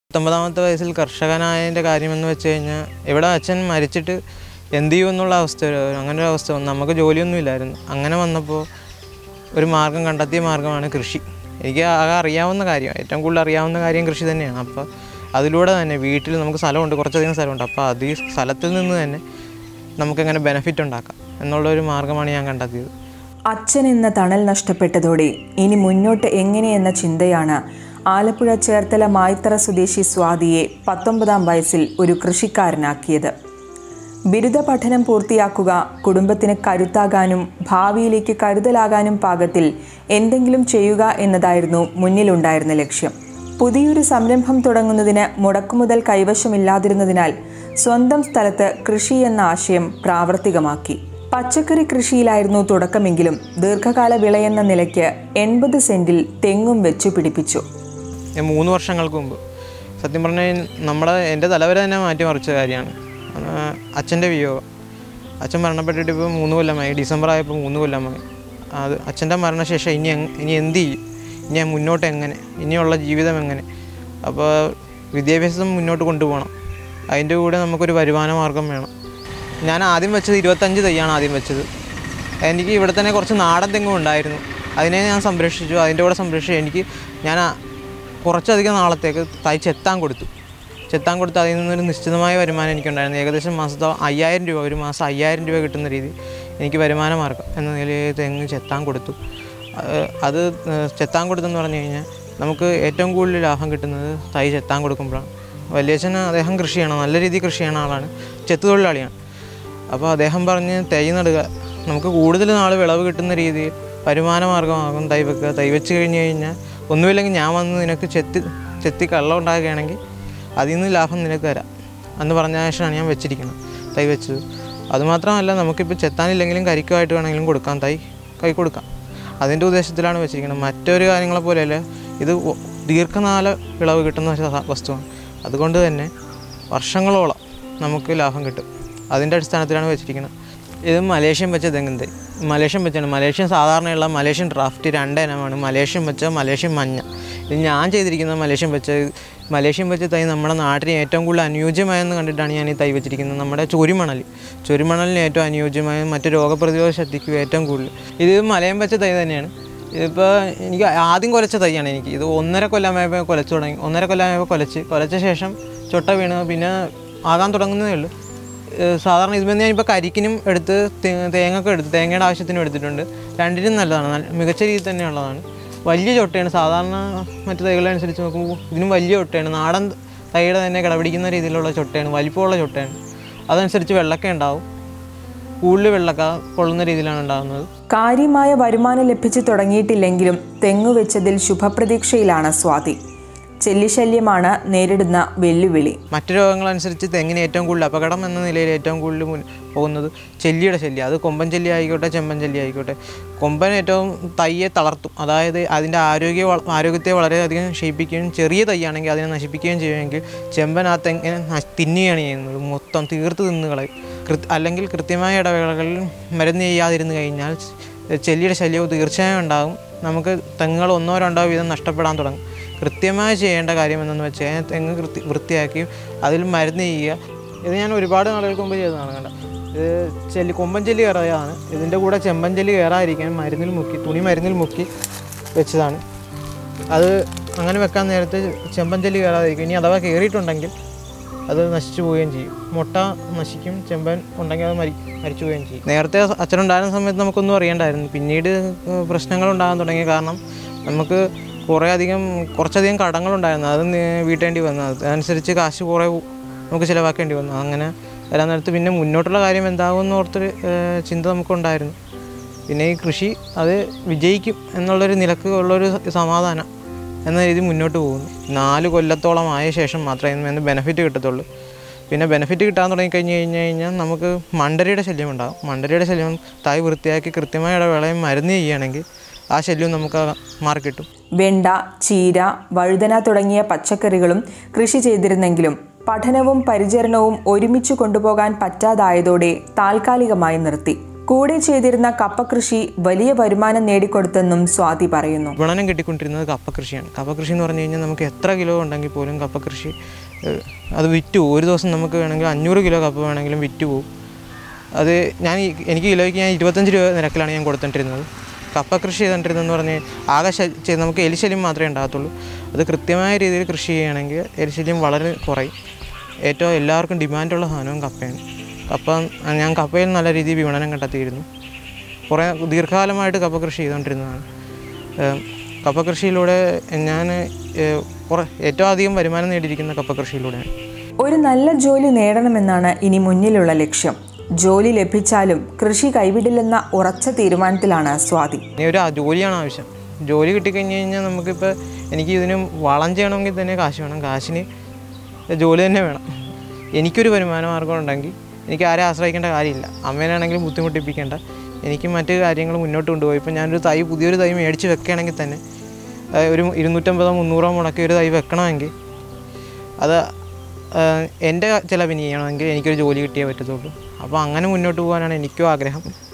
പത്തൊമ്പതാമത്തെ വയസ്സിൽ കർഷകനായതിൻ്റെ കാര്യമെന്ന് വെച്ച് കഴിഞ്ഞാൽ ഇവിടെ അച്ഛൻ മരിച്ചിട്ട് എന്ത് ചെയ്യും എന്നുള്ള അവസ്ഥ ഒരു- അങ്ങനെ ഒരു അവസ്ഥ വന്നു നമുക്ക് ജോലിയൊന്നും ഇല്ലായിരുന്നു അങ്ങനെ വന്നപ്പോൾ ഒരു മാർഗം കണ്ടെത്തിയ മാർഗമാണ് കൃഷി എനിക്ക് ആകെ അറിയാവുന്ന കാര്യം ഏറ്റവും കൂടുതൽ അറിയാവുന്ന കാര്യം കൃഷി തന്നെയാണ് അപ്പോൾ അതിലൂടെ തന്നെ വീട്ടിൽ നമുക്ക് സ്ഥലമുണ്ട് കുറച്ചധികം സ്ഥലമുണ്ട് അപ്പോൾ അത് ഈ സ്ഥലത്തിൽ നിന്ന് തന്നെ നമുക്കെങ്ങനെ ബെനിഫിറ്റ് ഉണ്ടാക്കാം എന്നുള്ള ഒരു മാർഗമാണ് ഞാൻ കണ്ടെത്തിയത് അച്ഛൻ എന്ന തണൽ നഷ്ടപ്പെട്ടതോടെ ഇനി മുന്നോട്ട് എങ്ങനെയെന്ന ചിന്തയാണ് ആലപ്പുഴ ചേർത്തല മായ്ത്തറ സ്വദേശി സ്വാതിയെ പത്തൊമ്പതാം വയസ്സിൽ ഒരു കൃഷിക്കാരനാക്കിയത് ബിരുദ പഠനം പൂർത്തിയാക്കുക കുടുംബത്തിന് കരുത്താകാനും ഭാവിയിലേക്ക് കരുതലാകാനും പാകത്തിൽ എന്തെങ്കിലും ചെയ്യുക എന്നതായിരുന്നു മുന്നിലുണ്ടായിരുന്ന ലക്ഷ്യം പുതിയൊരു സംരംഭം തുടങ്ങുന്നതിന് മുടക്കുമുതൽ കൈവശമില്ലാതിരുന്നതിനാൽ സ്വന്തം സ്ഥലത്ത് കൃഷി എന്ന ആശയം പ്രാവർത്തികമാക്കി പച്ചക്കറി കൃഷിയിലായിരുന്നു തുടക്കമെങ്കിലും ദീർഘകാല വിളയെന്ന നിലയ്ക്ക് എൺപത് സെന്റിൽ തെങ്ങും വെച്ചു പിടിപ്പിച്ചു ഞാൻ മൂന്ന് വർഷങ്ങൾക്ക് മുമ്പ് സത്യം പറഞ്ഞാൽ നമ്മുടെ എൻ്റെ തലവര തന്നെ മാറ്റിമറിച്ച കാര്യമാണ് അച്ഛൻ്റെ വിയോഗം അച്ഛൻ മരണപ്പെട്ടിട്ട് ഇപ്പോൾ മൂന്ന് കൊല്ലമായി ഡിസംബർ ആയപ്പോൾ മൂന്ന് കൊല്ലമായി അത് അച്ഛൻ്റെ മരണശേഷം ഇനി എങ് ഇനി എന്ത് ചെയ്യും ഇനി ഞാൻ മുന്നോട്ട് എങ്ങനെ ഇനിയുള്ള ജീവിതം എങ്ങനെ അപ്പോൾ വിദ്യാഭ്യാസം മുന്നോട്ട് കൊണ്ടുപോകണം അതിൻ്റെ കൂടെ നമുക്കൊരു വരുമാന മാർഗം വേണം ഞാൻ ആദ്യം വെച്ചത് ഇരുപത്തഞ്ച് തൈയാണ് ആദ്യം വെച്ചത് എനിക്ക് ഇവിടെ തന്നെ കുറച്ച് നാടൻ തെങ്ങും ഉണ്ടായിരുന്നു അതിനെ ഞാൻ സംരക്ഷിച്ചു അതിൻ്റെ കൂടെ സംരക്ഷിച്ചു എനിക്ക് ഞാൻ ആ കുറച്ചധികം നാളത്തേക്ക് തൈ ചെത്താൻ കൊടുത്തു ചെത്താൻ കൊടുത്ത് അതിൽ നിന്നൊരു നിശ്ചിതമായ വരുമാനം എനിക്കുണ്ടായിരുന്നു ഏകദേശം മാസത്തെ അയ്യായിരം രൂപ ഒരു മാസം അയ്യായിരം രൂപ കിട്ടുന്ന രീതി എനിക്ക് വരുമാന മാർഗം എന്ന നിലയിൽ തെങ്ങ് ചെത്താൻ കൊടുത്തു അത് അത് ചെത്താൻ കൊടുത്തെന്ന് പറഞ്ഞു കഴിഞ്ഞാൽ നമുക്ക് ഏറ്റവും കൂടുതൽ ലാഭം കിട്ടുന്നത് തൈ ചെത്താൻ കൊടുക്കുമ്പോഴാണ് വലിയച്ഛൻ അദ്ദേഹം കൃഷി ചെയ്യണം നല്ല രീതിയിൽ കൃഷി ചെയ്യണ ആളാണ് ചെത്തു തൊഴിലാളിയാണ് അപ്പോൾ അദ്ദേഹം പറഞ്ഞ് തൈ നടുക നമുക്ക് കൂടുതൽ നാൾ വിളവ് കിട്ടുന്ന രീതിയിൽ വരുമാന മാർഗമാകും തൈ വെക്കുക തൈ വെച്ച് കഴിഞ്ഞ് കഴിഞ്ഞാൽ ഒന്നുമില്ലെങ്കിൽ ഞാൻ വന്ന് നിനക്ക് ചെത്തി ചെത്തി കള്ളം ഉണ്ടാക്കുകയാണെങ്കിൽ അതിൽ നിന്ന് ലാഭം നിനക്ക് തരാം എന്ന് പറഞ്ഞ ശേഷമാണ് ഞാൻ വെച്ചിരിക്കുന്നത് തൈ വെച്ചത് അതുമാത്രമല്ല നമുക്കിപ്പോൾ ചെത്താനില്ലെങ്കിലും കരിക്കുമായിട്ട് വേണമെങ്കിലും കൊടുക്കാം തൈ കൈ കൊടുക്കാം അതിൻ്റെ ഉദ്ദേശത്തിലാണ് വെച്ചിരിക്കുന്നത് മറ്റൊരു കാര്യങ്ങളെ പോലെയല്ല ഇത് ഒ- ദീർഘകാല വിളവ് കിട്ടുന്ന ഒരു സ- വസ്തുവാണ് അതുകൊണ്ട് തന്നെ വർഷങ്ങളോളം നമുക്ക് ലാഭം കിട്ടും അതിൻ്റെ അടിസ്ഥാനത്തിലാണ് വെച്ചിരിക്കുന്നത് ഇത് മലേഷ്യൻ വെച്ച തെങ്ങിൻ തൈ മലേഷ്യൻ വെച്ചാണ് മലേഷ്യൻ സാധാരണയുള്ള മലേഷ്യൻ ഡ്രാഫ്റ്റ് രണ്ട് ഇനമാണ് മലേഷ്യൻ വെച്ച മലേഷ്യൻ മഞ്ഞ ഇത് ഞാൻ ചെയ്തിരിക്കുന്ന മലേഷ്യൻ വെച്ച മലേഷ്യൻ വെച്ച തൈ നമ്മുടെ നാട്ടിന് ഏറ്റവും കൂടുതൽ അനുയോജ്യമായെന്ന് കണ്ടിട്ടാണ് ഞാൻ ഈ തൈ വെച്ചിരിക്കുന്നത് നമ്മുടെ ചൊരിമണൽ ചൊരിമണലിന് ഏറ്റവും അനുയോജ്യമായ മറ്റ് രോഗപ്രതിരോധ ശക്തിക്കും ഏറ്റവും കൂടുതൽ ഇത് മലയം വെച്ച തൈ തന്നെയാണ് ഇതിപ്പോൾ എനിക്ക് ആദ്യം കുലച്ച തൈയാണ് എനിക്ക് ഇത് ഒന്നര കൊല്ലമായപ്പോൾ കുലച്ചു തുടങ്ങി ഒന്നര കൊല്ലമായപ്പോൾ കുലച്ച് കുലച്ച ശേഷം ചൊട്ട വീണ് പിന്നെ ആകാൻ തുടങ്ങുന്നതേ ഉള്ളൂ ഏഹ് സാധാരണ ഇതിൽ ഞാനിപ്പോൾ കരിക്കിനും എടുത്ത് തേ- തേങ്ങയൊക്കെ എടുത്ത് തേങ്ങയുടെ ആവശ്യത്തിനും എടുത്തിട്ടുണ്ട് രണ്ടിനും നല്ലതാണ് നല്ല മികച്ച രീതിയിൽ തന്നെയുള്ളതാണ് വലിയ ചൊട്ടയാണ് സാധാരണ മറ്റു തൈകളനുസരിച്ച് നോക്കുമ്പോൾ ഇതിനും വലിയ ചൊട്ടയാണ് നാടൻ തൈയുടെ തന്നെ കിടപിടിക്കുന്ന രീതിയിലുള്ള ചൊട്ടയാണ് വലിപ്പമുള്ള ചൊട്ടയാണ് അതനുസരിച്ച് വെള്ളക്ക ഉണ്ടാവും കൂടുതൽ വെള്ളക്ക കൊള്ളുന്ന രീതിയിലാണ് ഉണ്ടാകുന്നത് കാര്യമായ വരുമാനം ലഭിച്ചു തുടങ്ങിയിട്ടില്ലെങ്കിലും തെങ്ങു വെച്ചതിൽ ശുഭപ്രതീക്ഷയിലാണ് സ്വാതി ചെല്ലിശല്യമാണ് നേരിടുന്ന വെല്ലുവിളി മറ്റു രോഗങ്ങളനുസരിച്ച് തെങ്ങിന് ഏറ്റവും കൂടുതൽ അപകടം എന്ന നിലയിൽ ഏറ്റവും കൂടുതൽ മുൻ പോകുന്നത് ചെല്ലിയുടെ ശല്യം അത് കൊമ്പൻ ചെല്ലി ആയിക്കോട്ടെ ചെമ്പൻ ചെല്ലി ആയിക്കോട്ടെ കൊമ്പൻ ഏറ്റവും തയ്യെ തളർത്തും അതായത് അതിൻ്റെ ആരോഗ്യ വള- ആരോഗ്യത്തെ വളരെയധികം ക്ഷയിപ്പിക്കുകയും ചെറിയ തൈയാണെങ്കിൽ അതിനെ നശിപ്പിക്കുകയും ചെയ്യുമെങ്കിൽ ചെമ്പൻ ആ തെങ്ങിനെ നശ്- തിന്നുകയാണ് ചെയ്യുന്നത് മൊത്തം തീർത്ത് തിന്ന് കളയും കൃത് അല്ലെങ്കിൽ കൃത്യമായ ഇടവേളകളിൽ മരുന്ന് ചെയ്യാതിരുന്ന് കഴിഞ്ഞാൽ ചെല്ലിയുടെ ശല്യവും തീർച്ചയായും ഉണ്ടാകും നമുക്ക് തെങ്ങുകൾ ഒന്നോ രണ്ടോ വീതം നഷ്ടപ്പെടാൻ തുടങ്ങും കൃത്യമായി ചെയ്യേണ്ട കാര്യം എന്തെന്ന് വെച്ച് കഴിഞ്ഞാൽ തെങ്ങ് കൃത്യ വൃത്തിയാക്കി അതിൽ മരുന്ന് ചെയ്യുക ഇത് ഞാൻ ഒരുപാട് നാളുകൾക്ക് മുമ്പ് ചെയ്തതാണ് കണ്ട ഇത് ചെല്ലി കൊമ്പൻ ചെല്ലി കയറിയതാണ് ഇതിൻ്റെ കൂടെ ചെമ്പൻ ചെല്ലി കയറാതിരിക്കാൻ മരുന്നിൽ മുക്കി തുണി മരുന്നിൽ മുക്കി വെച്ചതാണ് അത് അങ്ങനെ വെക്കാൻ നേരത്ത് ചെമ്പൻ ചെല്ലി കയറാതിരിക്കും ഇനി അഥവാ കയറിയിട്ടുണ്ടെങ്കിൽ അത് നശിച്ചു പോവുകയും ചെയ്യും മുട്ട നശിക്കും ചെമ്പൻ ഉണ്ടെങ്കിൽ അത് മരി മരിച്ചു പോവുകയും ചെയ്യും നേരത്തെ അച്ഛനുണ്ടായിരുന്ന സമയത്ത് നമുക്കൊന്നും അറിയണ്ടായിരുന്നു പിന്നീട് ഏഹ്, പ്രശ്നങ്ങൾ ഉണ്ടാകാൻ തുടങ്ങി കാരണം നമുക്ക് കുറേ അധികം കുറച്ചധികം കടങ്ങളുണ്ടായിരുന്നു അത് നി- വീട്ടേണ്ടി വന്നു അതനുസരിച്ച് കാശ് കുറേ നമുക്ക് ചിലവാക്കേണ്ടി വന്നു അങ്ങനെ വരാൻ നേരത്ത് പിന്നെ മുന്നോട്ടുള്ള കാര്യം എന്താകുമെന്ന് ഓർത്തൊരു ഏഹ്, ചിന്ത നമുക്കുണ്ടായിരുന്നു പിന്നെ ഈ കൃഷി അത് വിജയിക്കും എന്നുള്ളൊരു നിലക്ക് ഉള്ളൊരു സമാധാനം എന്ന രീതി മുന്നോട്ട് പോകുന്നു നാല് കൊല്ലത്തോളം ആയ ശേഷം മാത്രമേ ഇതിൽ നിന്ന് ബെനിഫിറ്റ് കിട്ടത്തുള്ളൂ പിന്നെ ബെനിഫിറ്റ് കിട്ടാൻ തുടങ്ങി കഴിഞ്ഞ് കഴിഞ്ഞ് കഴിഞ്ഞാൽ നമുക്ക് മണ്ടരിയുടെ ശല്യം ഉണ്ടാകും മണ്ടരിയുടെ ശല്യം തായ് വൃത്തിയാക്കി കൃത്യമായ ഇടവേളയും മരുന്ന് ചെയ്യുകയാണെങ്കിൽ ആ ശല്യം നമുക്ക് മാറിക്കിട്ടും വെണ്ട ചീര വഴുതന തുടങ്ങിയ പച്ചക്കറികളും കൃഷി ചെയ്തിരുന്നെങ്കിലും പഠനവും പരിചരണവും ഒരുമിച്ച് കൊണ്ടുപോകാൻ പറ്റാതായതോടെ താൽക്കാലികമായി നിർത്തി കൂടെ ചെയ്തിരുന്ന കപ്പ കൃഷി വലിയ വരുമാനം നേടിക്കൊടുത്തെന്നും സ്വാതി പറയുന്നു വിപണനം കിട്ടിക്കൊണ്ടിരുന്നത് കപ്പ കൃഷിയാണ് കപ്പ കൃഷി എന്ന് പറഞ്ഞു കഴിഞ്ഞാൽ നമുക്ക് എത്ര കിലോ ഉണ്ടെങ്കിൽ പോലും കപ്പ കൃഷി ഏഹ്, അത് വിറ്റ് പോകും ഒരു ദിവസം നമുക്ക് വേണമെങ്കിൽ അഞ്ഞൂറ് കിലോ കപ്പ വേണമെങ്കിലും വിറ്റ് പോകും അത് ഞാൻ ഈ- എനിക്ക് കിലോയ്ക്ക് ഞാൻ ഇരുപത്തഞ്ച് രൂപ നിരക്കിലാണ് ഞാൻ കൊടുത്തോണ്ടിരുന്നത് കപ്പ കൃഷി ചെയ്തുകൊണ്ടിരുന്നതെന്ന് പറഞ്ഞ് ആകെ ശ- ചെ- നമുക്ക് എലിശല്യം മാത്രമേ ഉണ്ടാകത്തുള്ളൂ അത് കൃത്യമായ രീതിയിൽ കൃഷി ചെയ്യുകയാണെങ്കിൽ എലിശല്യം വളരെ കുറയും ഏറ്റവും എല്ലാവർക്കും ഡിമാൻഡുള്ള സാധനവും കപ്പയാണ് കപ്പ ഞാൻ കപ്പയിൽ നല്ല രീതിയിൽ വിപണനം കണ്ടെത്തിയിരുന്നു കുറേ ദീർഘകാലമായിട്ട് കപ്പ കൃഷി ചെയ്തുകൊണ്ടിരുന്നതാണ് ഏം, കപ്പ കൃഷിയിലൂടെ ഞാൻ ഏഹ്, കുറേ ഏറ്റവും അധികം വരുമാനം നേടിയിരിക്കുന്ന കപ്പ കൃഷിയിലൂടെയാണ് ഒരു നല്ല ജോലി നേടണമെന്നാണ് ഇനി മുന്നിലുള്ള ലക്ഷ്യം ജോലി ലഭിച്ചാലും കൃഷി കൈവിടില്ലെന്ന ഉറച്ച തീരുമാനത്തിലാണ് സ്വാതി ഇനി ഒരു ആ- ജോലിയാണ് ആവശ്യം ജോലി കിട്ടിക്കഴിഞ്ഞ് കഴിഞ്ഞാൽ നമുക്കിപ്പോൾ എനിക്ക് ഇതിന് വളം ചെയ്യണമെങ്കിൽ തന്നെ കാശ് വേണം കാശിന് ജോലി തന്നെ വേണം എനിക്കൊരു വരുമാന മാർഗം ഉണ്ടെങ്കിൽ എനിക്ക് ആരെ ആശ്രയിക്കേണ്ട കാര്യമില്ല അമ്മേനാണെങ്കിലും ബുദ്ധിമുട്ടിപ്പിക്കേണ്ട എനിക്ക് മറ്റ് കാര്യങ്ങൾ മുന്നോട്ട് കൊണ്ടുപോയി ഇപ്പം ഞാനൊരു തൈ പുതിയൊരു തൈ മേടിച്ച് വെക്കുകയാണെങ്കിൽ തന്നെ ആ, ഒരു ഇരുന്നൂറ്റമ്പതോ മുന്നൂറോ മുടക്കി ഒരു തൈ വെക്കണമെങ്കിൽ അത് ആ, എൻ്റെ ചിലവിന് ചെയ്യണമെങ്കിൽ എനിക്കൊരു ജോലി കിട്ടിയേ പറ്റത്തുള്ളൂ അപ്പോൾ അങ്ങനെ മുന്നോട്ട് പോകാനാണ് എനിക്കും ആഗ്രഹം